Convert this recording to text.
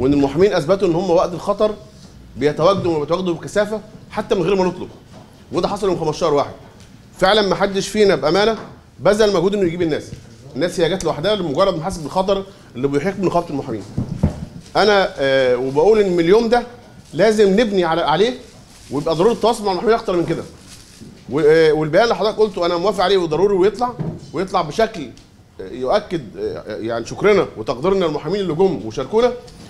وان المحامين اثبتوا ان هم وقت الخطر بيتواجدوا وبيتواجدوا بكثافه حتى من غير ما نطلب وده حصل من 15 واحد فعلا ما حدش فينا بامانه بذل مجهود انه يجيب الناس الناس هي جت لوحدها لمجرد محاسب بالخطر اللي بيحيق من نقابه المحامين انا آه وبقول ان من اليوم ده لازم نبني على عليه ويبقى ضروري التواصل مع المحامين اكتر من كده و- آه، والبيان اللي حضرتك قلته انا موافق عليه وضروري ويطلع ويطلع بشكل آه، يؤكد آه، يعني شكرنا وتقديرنا للمحامين اللي جم وشاركونا